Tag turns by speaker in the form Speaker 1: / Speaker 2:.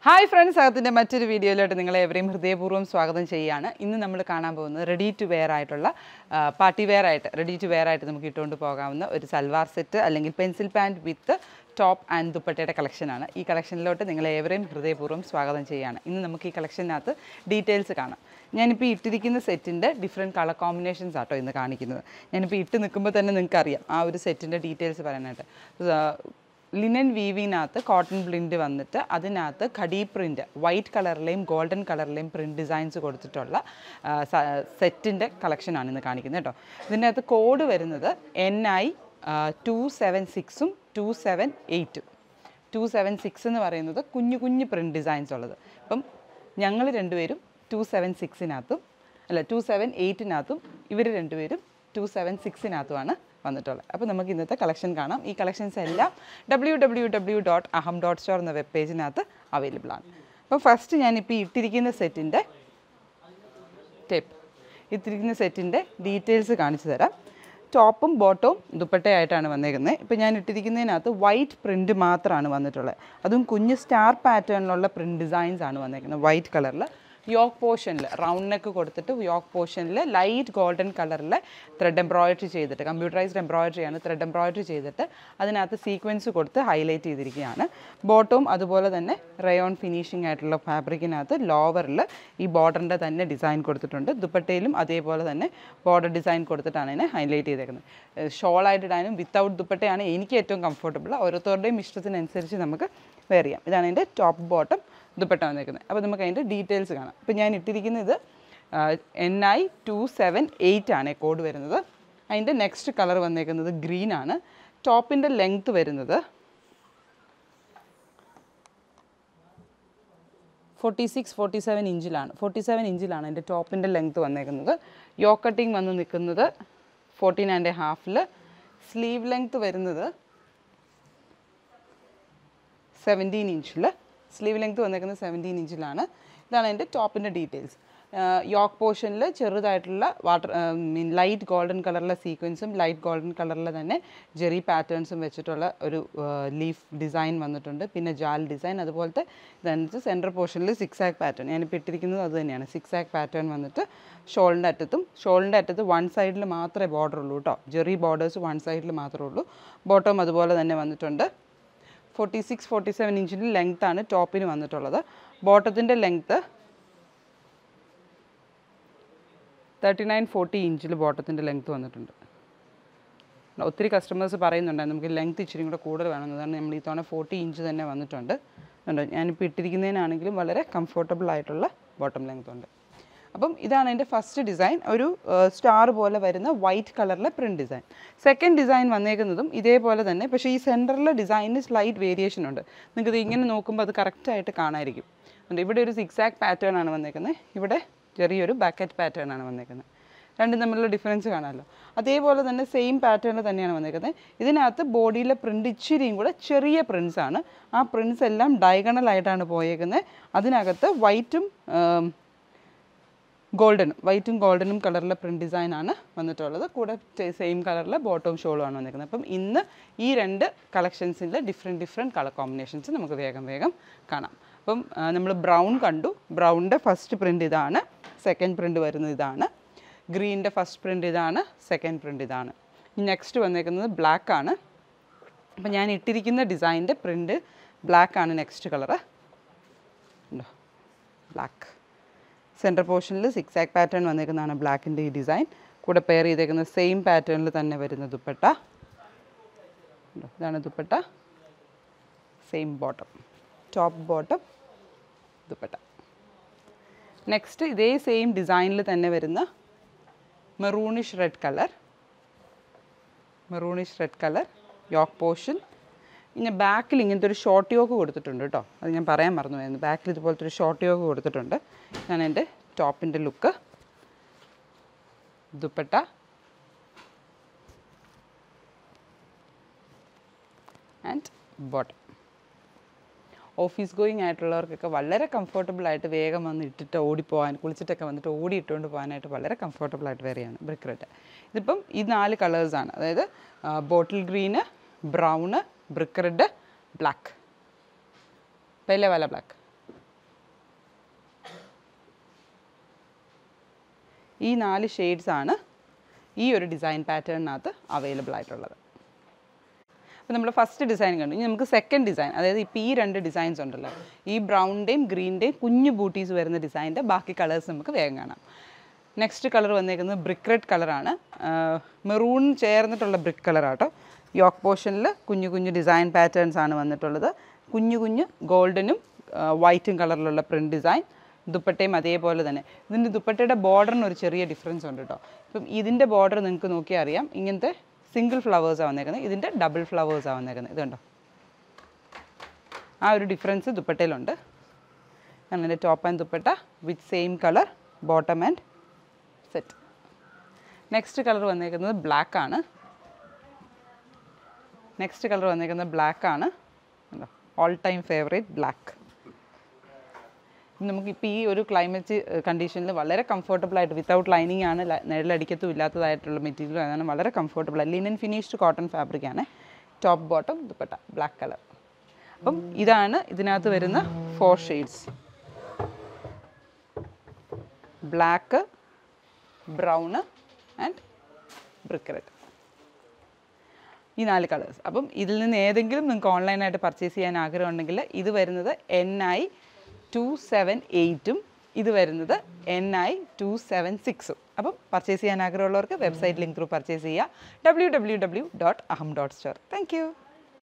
Speaker 1: hi friends അകത്തിൻ്റെ മറ്റൊരു വീഡിയോയിലോട്ട് നിങ്ങളെ എവരെയും ഹൃദയപൂർവ്വം സ്വാഗതം ചെയ്യുകയാണ് ഇന്ന് നമ്മൾ കാണാൻ പോകുന്നത് റെഡി ടു വെയർ ആയിട്ടുള്ള പാർട്ടി വെയർ ആയിട്ട് റെഡി ടു വെയർ ആയിട്ട് നമുക്ക് ഇട്ടുകൊണ്ട് പോകാവുന്ന ഒരു സൽവാർ സെറ്റ് അല്ലെങ്കിൽ pencil pant with top and ദുപ്പട്ടയുടെ കളക്ഷനാണ് ഈ കളക്ഷനിലോട്ട് നിങ്ങളെ ഏവരെയും ഹൃദയപൂർവ്വം സ്വാഗതം ചെയ്യുകയാണ് ഇന്ന് നമുക്ക് ഈ കളക്ഷനകത്ത് ഡീറ്റെയിൽസ് കാണാം ഞാനിപ്പോൾ ഈ ഇട്ടിരിക്കുന്ന സെറ്റിൻ്റെ ഡിഫറെൻറ്റ് കളർ കോമ്പിനേഷൻസ് ആട്ടോ ഇന്ന് കാണിക്കുന്നത് ഞാനിപ്പോൾ ഇട്ട് നിൽക്കുമ്പോൾ തന്നെ നിങ്ങൾക്ക് അറിയാം ആ ഒരു സെറ്റിൻ്റെ ഡീറ്റെയിൽസ് പറയാനായിട്ട് ലിനൻ വീവിനകത്ത് കോട്ടൺ പ്രിൻ്റ് വന്നിട്ട് അതിനകത്ത് ഖടി പ്രിൻ്റ് വൈറ്റ് കളറിലെയും ഗോൾഡൻ കളറിലെയും പ്രിൻ്റ് ഡിസൈൻസ് കൊടുത്തിട്ടുള്ള സെറ്റിൻ്റെ കളക്ഷനാണ് ഇന്ന് കാണിക്കുന്നത് കേട്ടോ ഇതിൻ്റെ അകത്ത് കോഡ് വരുന്നത് എൻ ഐ ടു സെവൻ സിക്സും ടു സെവൻ എയ്റ്റും ടു സെവൻ സിക്സ് എന്ന് പറയുന്നത് കുഞ്ഞു കുഞ്ഞു പ്രിൻ്റ് ഡിസൈൻസ് ഉള്ളത് അപ്പം ഞങ്ങൾ രണ്ടുപേരും ടു സെവൻ സിക്സിനകത്തും അല്ല ടു സെവൻ എയ്റ്റിനകത്തും ഇവർ രണ്ടുപേരും ടു സെവൻ സിക്സിനകത്തുമാണ് വന്നിട്ടുള്ളത് അപ്പോൾ നമുക്ക് ഇന്നത്തെ കളക്ഷൻ കാണാം ഈ കളക്ഷൻസ് എല്ലാം W W W dot Aham dot store എന്ന വെബ് പേജിനകത്ത് അവൈലബിൾ ആണ് അപ്പോൾ ഫസ്റ്റ് ഞാനിപ്പോൾ ഈ ഇട്ടിരിക്കുന്ന സെറ്റിൻ്റെ ടേപ്പ് ഇട്ടിരിക്കുന്ന സെറ്റിൻ്റെ ഡീറ്റെയിൽസ് കാണിച്ചു തരാം ടോപ്പും ബോട്ടവും ദുപ്പട്ടയായിട്ടാണ് വന്നേക്കുന്നത് ഇപ്പോൾ ഞാൻ ഇട്ടിരിക്കുന്നതിനകത്ത് വൈറ്റ് പ്രിൻറ്റ് മാത്രമാണ് വന്നിട്ടുള്ളത് അതും കുഞ്ഞ് സ്റ്റാർ പാറ്റേണിലുള്ള പ്രിൻറ്റ് ഡിസൈൻസ് ആണ് വന്നേക്കുന്നത് വൈറ്റ് കളറിൽ യോക്ക് പോർഷനിൽ റൗണ്ട് നെക്ക് കൊടുത്തിട്ട് യോക്ക് പോർഷനിൽ ലൈറ്റ് ഗോൾഡൻ കളറിൽ ത്രെഡ് എംബ്രോയിഡറി ചെയ്തിട്ട് കമ്പ്യൂട്ടറൈസ്ഡ് എംബ്രോയിഡറി ആണ് ത്രെഡ് എംബ്രോയിഡറി ചെയ്തിട്ട് അതിനകത്ത് സീക്വൻസ് കൊടുത്ത് ഹൈലൈറ്റ് ചെയ്തിരിക്കുകയാണ് ബോട്ടവും അതുപോലെ തന്നെ റയോൺ ഫിനിഷിംഗ് ആയിട്ടുള്ള ഫാബ്രിക്കിനകത്ത് ലോവറിൽ ഈ ബോർഡറിൻ്റെ തന്നെ ഡിസൈൻ കൊടുത്തിട്ടുണ്ട് ദുപ്പട്ടയിലും അതേപോലെ തന്നെ ബോർഡർ ഡിസൈൻ കൊടുത്തിട്ടാണ് ഇതിനെ ഹൈലൈറ്റ് ചെയ്തേക്കുന്നത് ഷോളായിട്ട് ഇടാനും വിത്തൗട്ട് ദുപ്പട്ടയാണ് എനിക്ക് ഏറ്റവും കംഫർട്ടബിൾ ഓരോരുത്തരുടെയും ഇഷ്ടത്തിനനുസരിച്ച് നമുക്ക് വെയർ ചെയ്യാം ഇതാണ് എൻ്റെ ടോപ്പ് ബോട്ടം ദുപ്പട്ട വന്നേക്കുന്നത് അപ്പോൾ നമുക്ക് അതിൻ്റെ ഡീറ്റെയിൽസ് കാണാം അപ്പോൾ ഞാൻ ഇട്ടിരിക്കുന്നത് N I two seven eight ആണ് കോഡ് വരുന്നത് അതിൻ്റെ നെക്സ്റ്റ് കളർ വന്നേക്കുന്നത് ഗ്രീൻ ആണ് ടോപ്പിൻ്റെ ലെങ്ത്ത് വരുന്നത് ഫോർട്ടി സിക്സ് ഫോർട്ടി സെവൻ ഇഞ്ചിലാണ് ഫോർട്ടി സെവൻ ഇഞ്ചിലാണ് എൻ്റെ ടോപ്പിൻ്റെ ലെങ്ത്ത് വന്നേക്കുന്നത് യോ കട്ടിങ് വന്ന് നിൽക്കുന്നത് ഫോർട്ടീൻ ആൻഡ് ഹാഫിൽ സ്ലീവ് ലെങ്ത്ത് വരുന്നത് സെവൻറ്റീൻ ഇഞ്ചിൽ സ്ലീവ് ലെങ്ത് വന്നേക്കുന്നത് സെവൻറ്റീൻ ഇഞ്ചിലാണ് ഇതാണ് എൻ്റെ ടോപ്പിൻ്റെ ഡീറ്റെയിൽസ് യോക്ക് പോർഷനിൽ ചെറുതായിട്ടുള്ള വാട്ടർ മീൻ ലൈറ്റ് ഗോൾഡൻ കളറിലെ സീക്വൻസും ലൈറ്റ് ഗോൾഡൻ കളറിലെ തന്നെ ജെറി പാറ്റേൺസും വെച്ചിട്ടുള്ള ഒരു ലീഫ് ഡിസൈൻ വന്നിട്ടുണ്ട് പിന്നെ ജാൽ ഡിസൈൻ അതുപോലത്തെ ഇതനുസരിച്ച് സെൻറ്റർ പോർഷനിൽ സിക്സ് ആക്ക് പാറ്റേൺ ഞാനിപ്പോൾ ഇട്ടിരിക്കുന്നത് അത് തന്നെയാണ് സിക്സ് ആക്ക് പാറ്റേൺ വന്നിട്ട് ഷോളിൻ്റെ അറ്റത്തും ഷോളിൻ്റെ അറ്റത്ത് വൺ സൈഡിൽ മാത്രമേ ബോർഡർ ഉള്ളൂ കേട്ടോ ജെറി ബോർഡേഴ്സ് വൺ സൈഡിൽ മാത്രമേ ഉള്ളൂ ബോട്ടം അതുപോലെ തന്നെ വന്നിട്ടുണ്ട് ഫോർട്ടി സിക്സ് ഫോർട്ടി സെവൻ ഇഞ്ചിൻ്റെ ലെങ്ത്താണ് ടോപ്പിന് വന്നിട്ടുള്ളത് ബോട്ടത്തിൻ്റെ ലെങ്ത്ത് തേർട്ടി നയൻ ഫോർട്ടി ഇഞ്ചിൽ ബോട്ടത്തിൻ്റെ ലെങ്ത്ത് വന്നിട്ടുണ്ട് ഒത്തിരി കസ്റ്റമേഴ്സ് പറയുന്നുണ്ടായിരുന്നു നമുക്ക് ലെങ്ത്ത് ഇച്ചിരി കൂടെ കൂടുതൽ വേണമെന്നതാണ് നമ്മൾ ഈ തവണ ഫോർട്ടി ഇഞ്ച് തന്നെ വന്നിട്ടുണ്ട് ഉണ്ടോ ഞാനിപ്പോൾ ഇട്ടിരിക്കുന്നതിനാണെങ്കിലും വളരെ കംഫർട്ടബിൾ ആയിട്ടുള്ള ബോട്ടം ലെങ്ത് ഉണ്ട് അപ്പം ഇതാണ് എൻ്റെ ഫസ്റ്റ് ഡിസൈൻ ഒരു സ്റ്റാർ പോലെ വരുന്ന വൈറ്റ് കളറിലെ പ്രിൻറ്റ് ഡിസൈൻ സെക്കൻഡ് ഡിസൈൻ വന്നേക്കുന്നതും ഇതേപോലെ തന്നെ പക്ഷേ ഈ സെൻറ്ററിലെ ഡിസൈനിന് സ്ലൈറ്റ് വേരിയേഷൻ ഉണ്ട് നിങ്ങൾക്ക് ഇത് ഇങ്ങനെ നോക്കുമ്പോൾ അത് കറക്റ്റായിട്ട് കാണാമായിരിക്കും ഉണ്ട് ഇവിടെ ഒരു സിക്സ് ആക്ക് പാറ്റേൺ ആണ് വന്നേക്കുന്നത് ഇവിടെ ചെറിയൊരു ബാക്കറ്റ് പാറ്റേൺ ആണ് വന്നേക്കുന്നത് രണ്ടും തമ്മിലുള്ള ഡിഫറൻസ് കാണാമല്ലോ അതേപോലെ തന്നെ സെയിം പാറ്റേണിൽ തന്നെയാണ് വന്നേക്കുന്നത് ഇതിനകത്ത് ബോഡിയിലെ പ്രിൻ്റ് ഇച്ചിരിയും കൂടെ ചെറിയ പ്രിൻസ് ആണ് ആ പ്രിൻസ് എല്ലാം ഡയഗണൽ ആയിട്ടാണ് പോയേക്കുന്നത് അതിനകത്ത് വൈറ്റും ഗോൾഡനും വൈറ്റും ഗോൾഡനും കളറിലെ പ്രിൻറ്റ് ഡിസൈനാണ് വന്നിട്ടുള്ളത് കൂടെ സെയിം കളറിലെ ബോട്ടവും ഷോളും ആണ് വന്നിരിക്കുന്നത് അപ്പം ഇന്ന് ഈ രണ്ട് കളക്ഷൻസിൻ്റെ ഡിഫറെൻറ്റ് ഡിഫറെൻറ്റ് കളർ കോമ്പിനേഷൻസ് നമുക്ക് വേഗം വേഗം കാണാം അപ്പം നമ്മൾ ബ്രൗൺ കണ്ടു ബ്രൗണിൻ്റെ ഫസ്റ്റ് പ്രിൻറ്റ് ഇതാണ് സെക്കൻഡ് പ്രിൻറ്റ് വരുന്നത് ഇതാണ് ഗ്രീനിൻ്റെ ഫസ്റ്റ് പ്രിൻറ്റ് ഇതാണ് സെക്കൻഡ് പ്രിൻറ്റ് ഇതാണ് നെക്സ്റ്റ് വന്നേക്കുന്നത് ബ്ലാക്ക് ആണ് അപ്പം ഞാൻ ഇട്ടിരിക്കുന്ന ഡിസൈനിൻ്റെ പ്രിൻറ്റ് ബ്ലാക്ക് ആണ് നെക്സ്റ്റ് കളറ് ഉണ്ടോ ബ്ലാക്ക് സെൻറ്റർ പോർഷനിൽ സിക്സ് ആക്ക് പാറ്റേൺ വന്നേക്കുന്നതാണ് ബ്ലാക്കിൻ്റെ ഈ ഡിസൈൻ കൂടെ പെയർ ചെയ്തേക്കുന്ന സെയിം പാറ്റേണിൽ തന്നെ വരുന്ന ദുപ്പട്ട ഇതാണ് dupatta same bottom top bottom dupatta next ഇതേ സെയിം ഡിസൈനിൽ തന്നെ വരുന്ന maroonish red colour maroonish red colour yoke portion ഇനി ബാക്കിൽ ഇങ്ങനത്തെ ഒരു ഷോർട്ട് യോക്ക് കൊടുത്തിട്ടുണ്ട് കേട്ടോ അത് ഞാൻ പറയാൻ മറന്നുപോയിരുന്നു ബാക്കിൽ ഇതുപോലത്തെ ഒരു ഷോർട്ട് യോക്ക് കൊടുത്തിട്ടുണ്ട് ഞാൻ എൻ്റെ ടോപ്പിൻ്റെ look dupatta and bottom office going ആയിട്ടുള്ളവർക്കൊക്കെ വളരെ കംഫർട്ടബിൾ ആയിട്ട് വേഗം വന്ന് ഇട്ടിട്ട് ഓടിപ്പോകാൻ കുളിച്ചിട്ടൊക്കെ വന്നിട്ട് ഓടി ഇട്ടുകൊണ്ട് പോകാനായിട്ട് വളരെ കംഫർട്ടബിൾ ആയിട്ട് വരെയാണ് ബ്രിക്ക് റെഡ് ഇതിപ്പം ഈ നാല് കളേഴ്സാണ് അതായത് bottle green brown brick red black പെലെ വാല ബ്ലാക്ക് ഈ നാല് ഷെയ്ഡ്സ് ആണ് ഈ ഒരു ഡിസൈൻ പാറ്റേണിനകത്ത് അവൈലബിൾ ആയിട്ടുള്ളത് അപ്പോൾ നമ്മൾ ഫസ്റ്റ് ഡിസൈൻ കണ്ടു ഇനി നമുക്ക് സെക്കൻഡ് ഡിസൈൻ അതായത് ഇപ്പോൾ ഈ രണ്ട് ഡിസൈൻസ് ഉണ്ടല്ലോ ഈ ബ്രൗണിൻ്റെയും ഗ്രീനിൻ്റെയും കുഞ്ഞു ബൂട്ടീസ് വരുന്ന ഡിസൈൻ്റെ ബാക്കി കളേഴ്സ് നമുക്ക് വേഗം കാണാം നെക്സ്റ്റ് കളർ വന്നേക്കുന്നത് ബ്രിക്ക് റെഡ് കളറാണ് മെറൂൺ ചേർന്നിട്ടുള്ള ബ്രിക്ക് കളറാട്ടോ യോക്ക് പോർഷനിൽ കുഞ്ഞു കുഞ്ഞു ഡിസൈൻ പാറ്റേൺസ് ആണ് വന്നിട്ടുള്ളത് കുഞ്ഞു കുഞ്ഞു ഗോൾഡനും വൈറ്റും കളറിലുള്ള പ്രിൻറ്റ് ഡിസൈൻ ദുപ്പട്ടയും അതേപോലെ തന്നെ ഇതിൻ്റെ ദുപ്പട്ടയുടെ ബോർഡറിന് ഒരു ചെറിയ ഡിഫറൻസ് ഉണ്ട് കേട്ടോ ഇപ്പം ഇതിൻ്റെ ബോർഡർ നിങ്ങൾക്ക് നോക്കിയാൽ അറിയാം ഇങ്ങനത്തെ സിംഗിൾ ഫ്ലവേഴ്സാണ് വന്നേക്കുന്നത് ഇതിൻ്റെ ഡബിൾ ഫ്ലവേഴ്സാണ് വന്നേക്കുന്നത് ഇത് കണ്ടോ ആ ഒരു ഡിഫറൻസ് ദുപ്പട്ടയിലുണ്ട് അങ്ങനെ top and dupatta with same colour bottom and set next colour വന്നേക്കുന്നത് ബ്ലാക്ക് ആണ് നെക്സ്റ്റ് കളർ വന്നേക്കുന്നത് ബ്ലാക്ക് ആണ് ഓൾ ടൈം ഫേവറേറ്റ് ബ്ലാക്ക് നമുക്കിപ്പോൾ ഈ ഒരു ക്ലൈമറ്റ് കണ്ടീഷനിൽ വളരെ കംഫർട്ടബിൾ ആയിട്ട് വിത്തൗട്ട് ലൈനിങ് ആണ് ല- നിഴലടിക്കത്തും ഇല്ലാത്തതായിട്ടുള്ള മെറ്റീരിയൽ അതാണ് വളരെ comfortable linen finished cotton fabric ആണ് top bottom dupatta black colour അപ്പം ഇതാണ് ഇതിനകത്ത് വരുന്ന four shades black brown and brick red ഈ നാല് കളേഴ്സ് അപ്പം ഇതിൽ നിന്ന് ഏതെങ്കിലും നിങ്ങൾക്ക് ഓൺലൈനായിട്ട് പർച്ചേസ് ചെയ്യാൻ ആഗ്രഹം ഉണ്ടെങ്കിൽ ഇത് വരുന്നത് എൻ ഐ ടു സെവൻ എയ്റ്റും ഇത് വരുന്നത് എൻ ഐ ടു സെവൻ സിക്സും അപ്പം പർച്ചേസ് ചെയ്യാൻ ആഗ്രഹമുള്ളവർക്ക് വെബ്സൈറ്റ് ലിങ്ക് ത്രൂ പർച്ചേസ് ചെയ്യുക W W W dot Aham dot store thank U